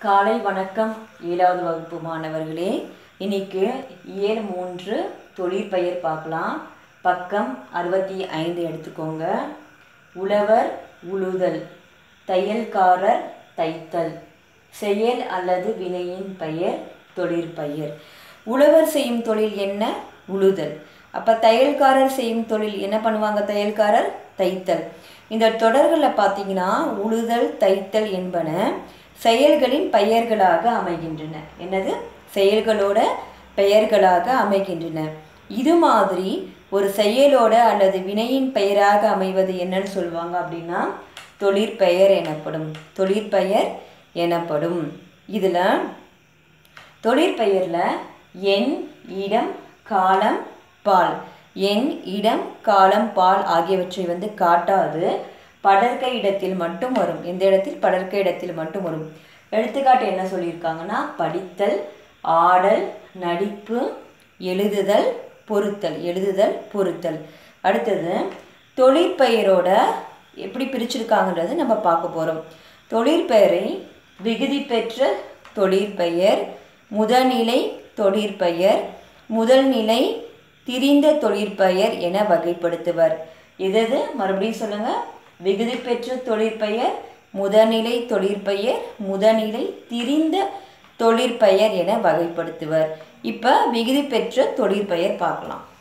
காலை வணக்கம் ஏழாவது வகுப்பு மாணவர்களே இன்னைக்கு ஏழு மூன்று தொழிற்பெயர் பார்க்கலாம் பக்கம் அறுபத்தி ஐந்து எடுத்துக்கோங்க உழவர் உழுதல் தையல்காரர் தைத்தல் செயல் அல்லது வினையின் பெயர் தொழிற்பெயர் உழவர் செய்யும் தொழில் என்ன உழுதல் அப்போ தையல்காரர் செய்யும் தொழில் என்ன பண்ணுவாங்க தையல்காரர் தைத்தல் இந்த தொடர்களில் பார்த்தீங்கன்னா உழுதல் தைத்தல் என்பன செயல்களின் பெயர்களாக அமைகின்றன என்னது செயல்களோட பெயர்களாக அமைகின்றன இது மாதிரி ஒரு செயலோட அல்லது வினையின் பெயராக அமைவது என்னன்னு சொல்லுவாங்க அப்படின்னா தொழிற்பெயர் எனப்படும் தொழிற்பெயர் எனப்படும் இதில் தொழிற்பெயரில் எண் இடம் காலம் பால் எண் இடம் காலம் பால் ஆகியவற்றை வந்து காட்டாது படர்க்க இடத்தில் மட்டும் வரும் எந்த இடத்தில் படர்க்க இடத்தில் மட்டும் வரும் எடுத்துக்காட்டு என்ன சொல்லியிருக்காங்கன்னா படித்தல் ஆடல் நடிப்பு எழுதுதல் பொருத்தல் எழுதுதல் பொருத்தல் அடுத்தது தொழிற்பெயரோட எப்படி பிரிச்சிருக்காங்கன்றது நம்ம பார்க்க போகிறோம் தொழிற்பெயரை விகுதி பெற்ற தொழிற்பெயர் முதல்நிலை தொழிற்பெயர் முதல்நிலை திரிந்த தொழிற்பெயர் என வகைப்படுத்துவர் எது மறுபடியும் சொல்லுங்க விகுதி பெற்ற தொழிற்பெயர் முதல்நிலை தொழிற்பெயர் முதல்நிலை திரிந்த தொழிற்பெயர் என வகைப்படுத்துவர் இப்போ விகுதி பெற்ற தொழிற்பெயர் பார்க்கலாம்